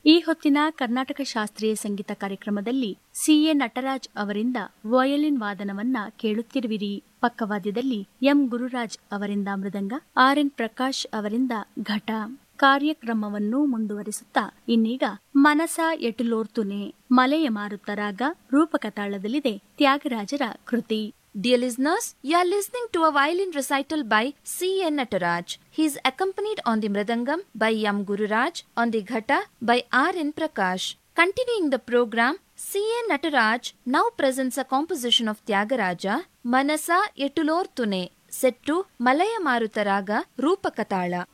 ಈ ಹೊತ್ತಿನ ಕರ್ನಾಟಕ ಶಾಸ್ತ್ರೀಯ ಸಂಗೀತ ಕಾರ್ಯಕ್ರಮದಲ್ಲಿ ಸಿಎ ನಟರಾಜ್ ಅವರಿಂದ ವಯೋಲಿನ್ ವಾದನವನ್ನ ಕೇಳುತ್ತಿರುವಿರಿ ಪಕ್ಕವಾದ್ಯದಲ್ಲಿ ಎಂ ಗುರುರಾಜ್ ಅವರಿಂದ ಮೃದಂಗ ಆರ್ ಎನ್ ಪ್ರಕಾಶ್ ಅವರಿಂದ ಘಟ ಕಾರ್ಯಕ್ರಮವನ್ನು ಮುಂದುವರಿಸುತ್ತಾ ಇನ್ನೀಗ ಮನಸ ಎಟುಲೋರ್ತುನೆ ಮಲೆಯ ಮಾರುತರಾಗ ರೂಪಕ ತಾಳದಲ್ಲಿದೆ ತ್ಯಾಗರಾಜರ ಕೃತಿ Dear listeners, you are listening to a violin recital by C. N. Nataraj. He is accompanied on the Mridangam by Yam Gururaj, on the Ghata by R. N. Prakash. Continuing the program, C. N. Nataraj now presents a composition of Tyagaraja, Manasa Etulor Tune, set to Malaya Marutaraga Rupakatala.